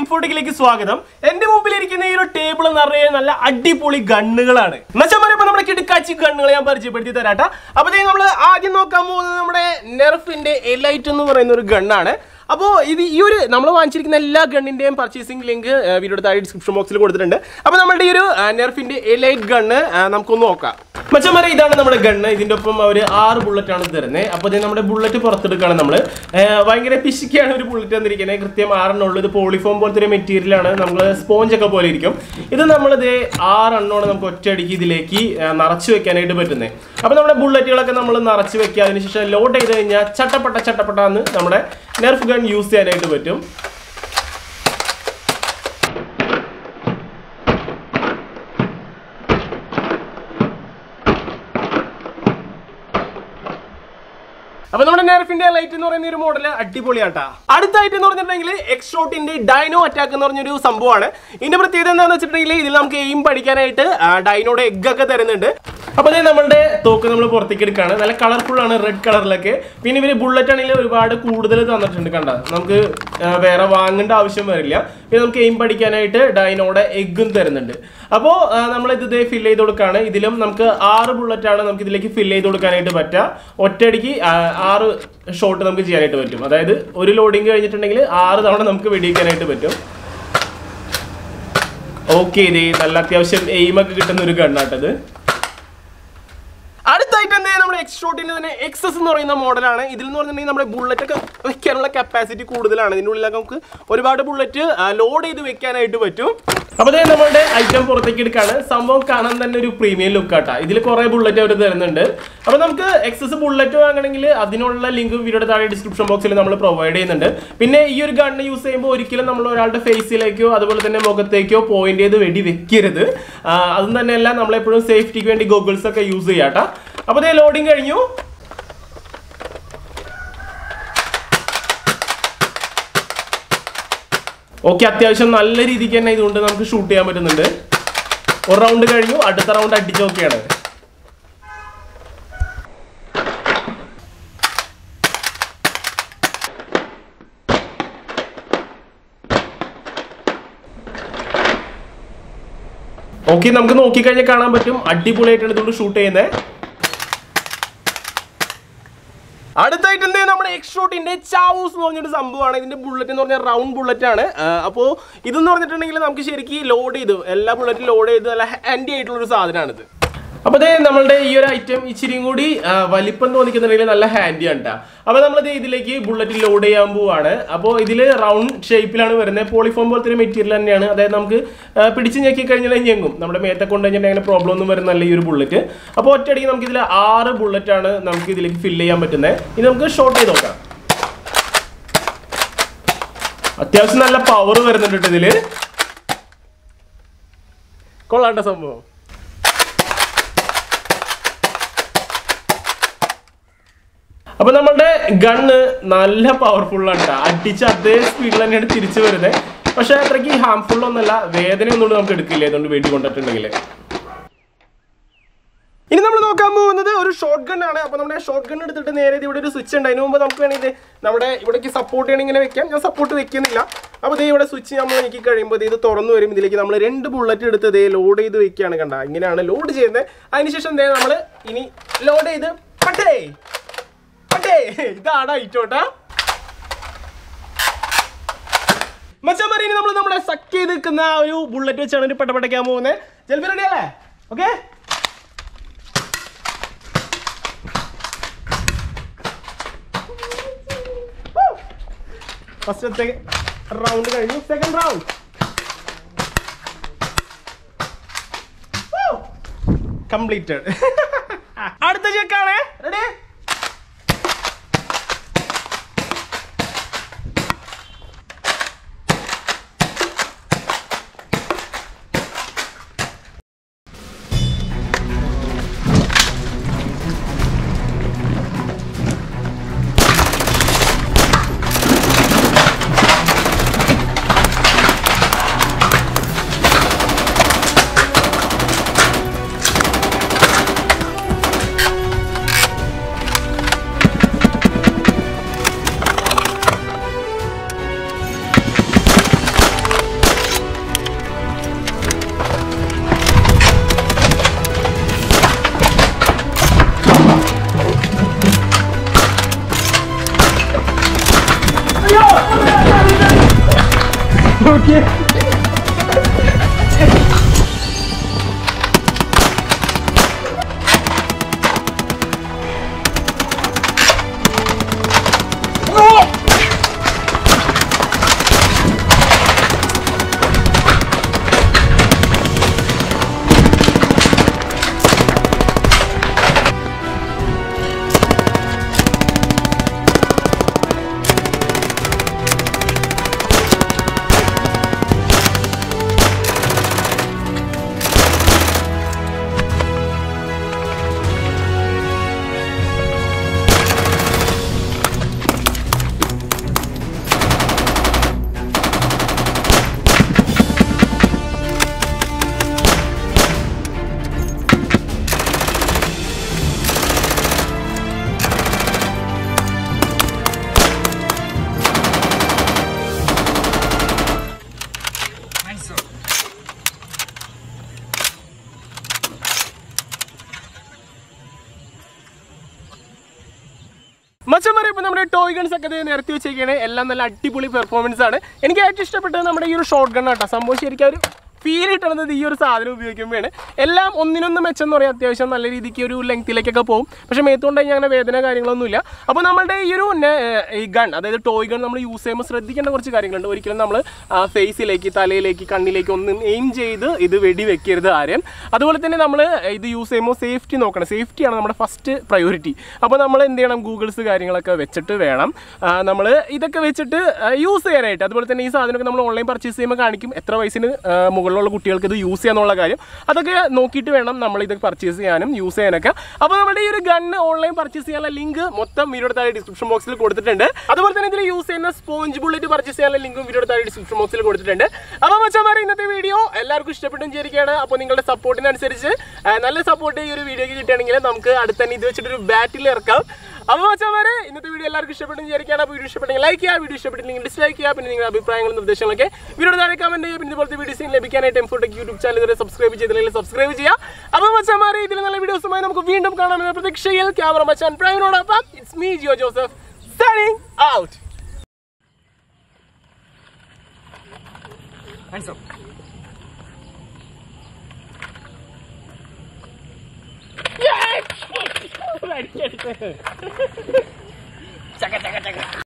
ഇൻഫോട്ടിക്കിലേക്ക് സ്വാഗതം എന്റെ മുമ്പിൽ ഇരിക്കുന്ന ഈ ഒരു ടേബിൾ നിറയെ നല്ല അടിപൊളി ഗണ്ണുകളാണ് എന്നുവെച്ചാൽ ഇപ്പൊ നമ്മുടെ കിടക്കാച്ചി ഗണ്ണുകൾ ഞാൻ പരിചയപ്പെടുത്തി തരാട്ടാ അപ്പൊ നമ്മൾ ആദ്യം നോക്കാൻ പോകുന്നത് നമ്മുടെ നെർഫിന്റെ എലൈറ്റ് എന്ന് പറയുന്ന ഒരു ഗണ്ണാണ് അപ്പോൾ ഇത് ഈ ഒരു നമ്മൾ വാങ്ങിച്ചിരിക്കുന്ന എല്ലാ ഗണ്ണിന്റെയും പർച്ചേസിംഗ് ലിങ്ക് വീഡിയോ താഴെ ഡിസ്ക്രിപ്ഷൻ ബോക്സിൽ കൊടുത്തിട്ടുണ്ട് അപ്പോൾ നമ്മുടെ ഈ ഒരു നെർഫിന്റെ എലൈറ്റ് ഗണ്ണ് നമുക്കൊന്ന് നോക്കാം മച്ചന്മാരെ ഇതാണ് നമ്മുടെ ഗണ്ണ് ഇതിന്റെ ഒപ്പം അവർ ആറ് ബുള്ളറ്റ് ആണ് തരുന്നത് അപ്പോൾ ഇത് നമ്മുടെ ബുള്ളറ്റ് പുറത്തെടുക്കുകയാണ് നമ്മൾ ഭയങ്കര പിശിക്കാണ് ഒരു ബുള്ളറ്റ് തന്നിരിക്കുന്നത് കൃത്യം ആറെണ്ണമുള്ളൂ ഇത് പോളിഫോം പോലത്തെ ഒരു മെറ്റീരിയൽ ആണ് നമ്മൾ സ്പോഞ്ച് ഒക്കെ പോലെ ഇരിക്കും ഇത് നമ്മളിത് ആറെണ്ണമാണ് നമുക്ക് ഒറ്റയടിക്ക് ഇതിലേക്ക് ആ, നിറച്ച് വെക്കാനായിട്ട് പറ്റുന്നത് അപ്പോൾ നമ്മുടെ ബുള്ളറ്റുകളൊക്കെ നമ്മൾ നിറച്ച് വെക്കുക അതിനുശേഷം ലോഡ് ചെയ്ത് കഴിഞ്ഞാൽ ചട്ടപ്പെട്ട ചട്ടപ്പെട്ടാന്ന് നമ്മുടെ നെർഫ് ഗൺ യൂസ് ചെയ്യാനായിട്ട് പറ്റും അപ്പൊ നമ്മുടെ നെർഫിന്റെ ലൈറ്റ് എന്ന് പറയുന്ന ഒരു മോഡൽ അടിപൊളിയാട്ടാ അടുത്തായിട്ട് എന്ന് പറഞ്ഞിട്ടുണ്ടെങ്കിൽ എക്സ്ട്രോട്ടിന്റെ ഡൈനോ അറ്റാക്ക് എന്ന് പറഞ്ഞൊരു സംഭവമാണ് ഇതിന്റെ പ്രത്യേകത എന്താണെന്ന് വെച്ചിട്ടുണ്ടെങ്കിൽ ഇതിൽ നമുക്ക് എയിം പഠിക്കാനായിട്ട് ആ, ഡൈനോയുടെ എഗ് ഒക്കെ തരുന്നുണ്ട് അപ്പൊ അതേ നമ്മുടെ തോക്ക് നമ്മൾ പുറത്തേക്ക് എടുക്കുകയാണ് നല്ല കളർഫുൾ ആണ് റെഡ് കളറിലൊക്കെ പിന്നെ ഇവര് ബുള്ളറ്റ് ആണെങ്കിൽ ഒരുപാട് കൂടുതൽ തന്നിട്ടുണ്ട് കണ്ട നമുക്ക് ആ, വേറെ വാങ്ങേണ്ട ആവശ്യം വരില്ല പിന്നെ നമുക്ക് എയിം പഠിക്കാനായിട്ട് ഡൈനോയുടെ എഗ്ഗും തരുന്നുണ്ട് അപ്പോൾ നമ്മൾ ഇത് ഇതേ ഫില്ല് ചെയ്ത് കൊടുക്കുകയാണ് ഇതിലും നമുക്ക് ആറ് ബുള്ളറ്റ് ആണ് നമുക്ക് ഇതിലേക്ക് ഫില്ല് ചെയ്ത് കൊടുക്കാനായിട്ട് പറ്റുക ഒറ്റയടിക്ക് ആ, ആറ് ഷോട്ട് നമുക്ക് ചെയ്യാനായിട്ട് പറ്റും അതായത് ഒരു ലോഡിങ് കഴിഞ്ഞിട്ടുണ്ടെങ്കിൽ ആറ് തവണ നമുക്ക് വെടിയിക്കാനായിട്ട് പറ്റും ഓക്കെ ഇത് നല്ല അത്യാവശ്യം എയിമൊക്കെ കിട്ടുന്ന ഒരു ഗണ്ണാട്ടത് അടുത്തായിട്ട് എന്ത് നമ്മുടെ എക്സ്ട്രോട്ടിന്റെ തന്നെ എക്സസ് എന്ന് പറയുന്ന മോഡലാണ് ഇതിൽ എന്ന് പറഞ്ഞിട്ടുണ്ടെങ്കിൽ നമ്മുടെ ബുള്ളറ്റ് ഒക്കെ വെക്കാനുള്ള കപ്പാസിറ്റി കൂടുതലാണ് ഇതിൻ്റെ ഉള്ളിലൊക്കെ നമുക്ക് ഒരുപാട് ബുള്ളറ്റ് ലോഡ് ചെയ്ത് വെക്കാനായിട്ട് പറ്റും അപ്പോൾ അതേ നമ്മുടെ ഐറ്റം പുറത്തേക്ക് എടുക്കാണ് സംഭവം കാണാൻ തന്നെ ഒരു പ്രീമിയം ലുക്ക് ആട്ടാ ഇതിൽ കുറേ ബുള്ളറ്റ് അവർ തരുന്നുണ്ട് അപ്പോൾ നമുക്ക് എക്സസ് ബുള്ളറ്റ് വാങ്ങണമെങ്കിൽ അതിനുള്ള ലിങ്ക് വീഡിയോയുടെ താഴെ ഡിസ്ക്രിപ്ഷൻ ബോക്സിൽ നമ്മൾ പ്രൊവൈഡ് ചെയ്യുന്നുണ്ട് പിന്നെ ഈ ഒരു ഗണ്ണ് യൂസ് ചെയ്യുമ്പോൾ ഒരിക്കലും നമ്മൾ ഒരാളുടെ ഫേസിലേക്കോ അതുപോലെ തന്നെ മുഖത്തേക്കോ പോയിന്റ് ചെയ്ത് വെടി വെക്കരുത് ആ, അതും തന്നെയല്ല നമ്മളെപ്പോഴും സേഫ്റ്റിക്ക് വേണ്ടി ഗോഗിൾസ് ഒക്കെ യൂസ് ചെയ്യാട്ടാ അപ്പോൾ അതേ ലോഡിങ് കഴിഞ്ഞു ഓക്കെ അത്യാവശ്യം നല്ല രീതിക്ക് തന്നെ ഇതുകൊണ്ട് നമുക്ക് ഷൂട്ട് ചെയ്യാൻ പറ്റുന്നുണ്ട് ഒരു റൗണ്ട് കഴിഞ്ഞു അടുത്ത റൗണ്ട് അടിച്ച് നോക്കിയാണ് ഓക്കെ നമുക്ക് നോക്കിക്കഴിഞ്ഞാൽ കാണാൻ പറ്റും അടിപൊളിയായിട്ടാണ് ഇതുകൊണ്ട് ഷൂട്ട് ചെയ്യുന്നത് അടുത്തായിട്ട് എന്തേ നമ്മുടെ എക്സ്ട്രോട്ടിന്റെ ചാവൂസ് എന്ന് പറഞ്ഞൊരു സംഭവമാണ് ഇതിന്റെ ബുള്ളറ്റ് എന്ന് പറഞ്ഞാൽ റൗണ്ട് ബുള്ളറ്റ് ആണ് അപ്പോൾ ഇതെന്ന് പറഞ്ഞിട്ടുണ്ടെങ്കിൽ നമുക്ക് ശരിക്കും ലോഡ് ചെയ്തു എല്ലാ ബുള്ളറ്റും ലോഡ് ചെയ്ത് നല്ല ഹാൻഡി ആയിട്ടുള്ള ഒരു സാധനമാണിത് അപ്പോൾ അതേ നമ്മളുടെ ഈ ഒരു ഐറ്റം ഇച്ചിരിയും കൂടി ആ, വലിപ്പം തോന്നിക്കുന്നുണ്ടെങ്കിൽ നല്ല ഹാൻഡി ആണ് ട്ടോ. അപ്പോൾ നമ്മളിത് ഇതിലേക്ക് ബുള്ളറ്റ് ലോഡ് ചെയ്യാൻ പോവാണ് അപ്പോൾ ഇതിൽ റൗണ്ട് ഷേപ്പിലാണ് വരുന്നത് പോളിഫോം പോലത്തെ ഒരു മെറ്റീരിയൽ തന്നെയാണ് അതായത് നമുക്ക് ആ, പിടിച്ച് ഞെക്കി കഴിഞ്ഞാൽ ഞെങ്ങും നമ്മുടെ മേത്തെ കൊണ്ട് കഴിഞ്ഞിട്ട് അങ്ങനെ പ്രോബ്ലം ഒന്നും വരുന്നല്ല ഈ ഒരു ബുള്ളറ്റ് അപ്പോൾ ഒറ്റയടിക്ക് നമുക്ക് ഇതിൽ ആറ് ബുള്ളറ്റ് ആണ് നമുക്ക് ഇതിലേക്ക് ഫില്ല് ചെയ്യാൻ പറ്റുന്നത് ഇത് നമുക്ക് ഷോർട്ട് ചെയ്ത് നോക്കാം അത്യാവശ്യം നല്ല പവർ വരുന്നുണ്ട് ട്ടോ ഇതില് കൊള്ളാണ്ട സംഭവം അപ്പൊ നമ്മളുടെ ഗണ്ണ് നല്ല പവർഫുൾ ആണ് ട്ടോ. അടിച്ച അതേ സ്പീഡിൽ തന്നെയാണ് തിരിച്ചു വരുന്നത് പക്ഷെ അത്രയ്ക്ക് ഹാംഫുൾ ഒന്നല്ല വേദന ഒന്നും നമുക്ക് എടുക്കില്ല ഇതുകൊണ്ട് വേണ്ടി കൊണ്ടിട്ടുണ്ടെങ്കിൽ ഇനി നമ്മൾ നോക്കാൻ പോകുന്നത് ഒരു ഷോർട്ട് ഗൺ ആണ് അപ്പൊ നമ്മുടെ ഷോർട്ട് ഗൺ എടുത്തിട്ട് നേരെ ഇത് ഇവിടെ ഒരു സ്വിച്ച് ഉണ്ട് അതിന് മുമ്പ് നമുക്ക് വേണമെങ്കിൽ ഇത് നമ്മുടെ ഇവിടേക്ക് സപ്പോർട്ട് ചെയ്യണം ഇങ്ങനെ വെക്കാം ഞാൻ സപ്പോർട്ട് വെക്കുന്നില്ല അപ്പോൾ ദേ ഇവിടെ സ്വിച്ച് നമ്മൾ എനിക്ക് കഴിയുമ്പോൾ ഇത് തുറന്നു വരും ഇതിലേക്ക് നമ്മൾ രണ്ട് ബുള്ളറ്റ് എടുത്ത് ദേ ലോഡ് ചെയ്ത് വെക്കുകയാണ് കണ്ട ഇങ്ങനെയാണ് ലോഡ് ചെയ്യുന്നത് അതിനുശേഷം ദേ നമ്മൾ ഇനി ലോഡ് ചെയ്ത് പട്ടേ പട്ടേ ഇതാണ് ഐറ്റോട്ടാ മച്ചാമാരി ഇനി നമ്മൾ നമ്മുടെ സക്ക് ചെയ്ത് നിൽക്കുന്ന ആ ഒരു ബുള്ളറ്റ് വെച്ചാണ് ഒരു പെട്ടപ്പെട്ടയ്ക്കാൻ പോകുന്നത് ജൽഫി റെഡി അല്ലേ ഓക്കെ ഫസ്റ്റത്തെ റൗണ്ട് കഴിഞ്ഞു സെക്കൻഡ് റൗണ്ട് കംപ്ലീറ്റഡ് അടുത്ത ചെക്കാണ് റെഡി മച്ചന്മാരെ ഇപ്പൊ നമ്മുടെ ടോയ് ഗൺസ് ഒക്കെ ദേ നിരത്തി വെച്ചേക്കാണ് എല്ലാം നല്ല അടിപൊളി പെർഫോമൻസ് ആണ് എനിക്ക് ഏറ്റവും ഇഷ്ടപ്പെട്ടത് നമ്മുടെ ഈ ഒരു ഷോർട്ട് ഗൺ ആട്ടോ സംഭവം ശരിക്കും ഒരു ഫീൽ കിട്ടുന്നത് ഈ ഒരു സാധനം ഉപയോഗിക്കുമ്പോഴാണ് എല്ലാം ഒന്നിനൊന്നും മെച്ചെന്ന് പറയാം അത്യാവശ്യം നല്ല രീതിക്ക് ഒരു ലെങ്ത്തിലേക്കൊക്കെ പോകും പക്ഷേ മേത്തുകൊണ്ട് കഴിഞ്ഞാൽ അങ്ങനെ വേദന കാര്യങ്ങളൊന്നുമില്ല അപ്പോൾ നമ്മുടെ ഈ ഒരു നെ- ഈ ഗൺ അതായത് ടോയ് ഗൺ നമ്മൾ യൂസ് ചെയ്യുമ്പോൾ ശ്രദ്ധിക്കേണ്ട കുറച്ച് കാര്യങ്ങളുണ്ട് ഒരിക്കലും നമ്മൾ ഫേസിലേക്ക് തലയിലേക്ക് കണ്ണിലേക്ക് ഒന്നും എയിം ചെയ്ത് ഇത് വെടി വെക്കരുത് ആരും അതുപോലെ തന്നെ നമ്മൾ ഇത് യൂസ് ചെയ്യുമ്പോൾ സേഫ്റ്റി നോക്കണം സേഫ്റ്റിയാണ് നമ്മുടെ ഫസ്റ്റ് പ്രയോറിറ്റി അപ്പോൾ നമ്മൾ എന്ത് ചെയ്യണം ഗൂഗിൾസ് കാര്യങ്ങളൊക്കെ വെച്ചിട്ട് വേണം നമ്മൾ ഇതൊക്കെ വെച്ചിട്ട് യൂസ് ചെയ്യാനായിട്ട് അതുപോലെ തന്നെ ഈ സാധനമൊക്കെ നമ്മൾ ഓൺലൈൻ പർച്ചേസ് ചെയ്യുമ്പോൾ കാണിക്കും എത്ര വയസ്സിന് ആ, മുകളിലുള്ള കുട്ടികൾക്ക് ഇത് യൂസ് ചെയ്യാന്നുള്ള കാര്യം അതൊക്കെ നോക്കിയിട്ട് വേണം നമ്മൾ ഇത് പർച്ചേസ് ചെയ്യാനും യൂസ് ചെയ്യാനൊക്കെ അപ്പോൾ നമ്മുടെ ഈ ഒരു ഗണ്ണ് ഓൺലൈൻ പർച്ചേസ് ചെയ്യാനുള്ള ലിങ്ക് മൊത്തം വീഡിയോ താഴെ ഡിസ്ക്രിപ്ഷൻ ബോക്സിൽ കൊടുത്തിട്ടുണ്ട് അതുപോലെ തന്നെ ഇതിൽ യൂസ് ചെയ്യുന്ന സ്പോഞ്ച് ബുള്ളറ്റ് പർച്ചേസ് ചെയ്യാനുള്ള ലിങ്കും വീഡിയോ താഴെ ഡിസ്ക്രിപ്ഷൻ ബോക്സിൽ കൊടുത്തിട്ടുണ്ട് അപ്പോൾ മച്ചന്മാരെ ഇന്നത്തെ വീഡിയോ എല്ലാവർക്കും ഇഷ്ടപ്പെട്ടും ചേരിക്കുകയാണ് അപ്പോൾ നിങ്ങളുടെ സപ്പോർട്ടിനനുസരിച്ച് ആ, നല്ല സപ്പോർട്ട് ഈ ഒരു വീഡിയോക്ക് കിട്ടുകയാണെങ്കിൽ നമുക്ക് അടുത്ത തന്നെ ഇത് വെച്ചിട്ട് ഒരു ബാറ്റിൽ ഇറക്കാം അപ്പോൾ മച്ചന്മാരെ ഇന്നത്തെ വീഡിയോ എല്ലാവർക്കും ഇഷ്ടപ്പെട്ടും ചേരിക്കുകയാണ് അപ്പോൾ വീഡിയോ ഇഷ്ടപ്പെട്ടെങ്കിൽ ലൈക്ക് ചെയ്യുക വീഡിയോ ഇഷ്ടപ്പെട്ടില്ലെങ്കിൽ ഡിസ്ലൈക്ക് ചെയ്യുക പിന്നെ നിങ്ങളുടെ അഭിപ്രായങ്ങളും നിർദ്ദേശങ്ങളൊക്കെ വീഡിയോ താഴെ കമന്റ് ചെയ്യുക പിന്നെ ഇതുപോലത്തെ വീഡിയോസ് ലഭിക്കാനായിട്ട് എംഫോടെക് യൂട്യൂബ് ചാനൽ ഇതുവരെ സബ്സ്ക്രൈബ് ചെയ്തില്ലെങ്കിൽ സബ്സ്ക്രൈബ് ചെയ്യുക അപ്പോൾ മച്ചന്മാരെ ഇതിൽ നല്ല വീഡിയോസുമായി നമുക്ക് വീണ്ടും കാണാമെന്ന പ്രതീക്ഷയിൽ ക്യാമറ മച്ചാൻ പ്രൈമിനോടൊപ്പം it's me Jiyo Joseph signing out Hands up. Yes!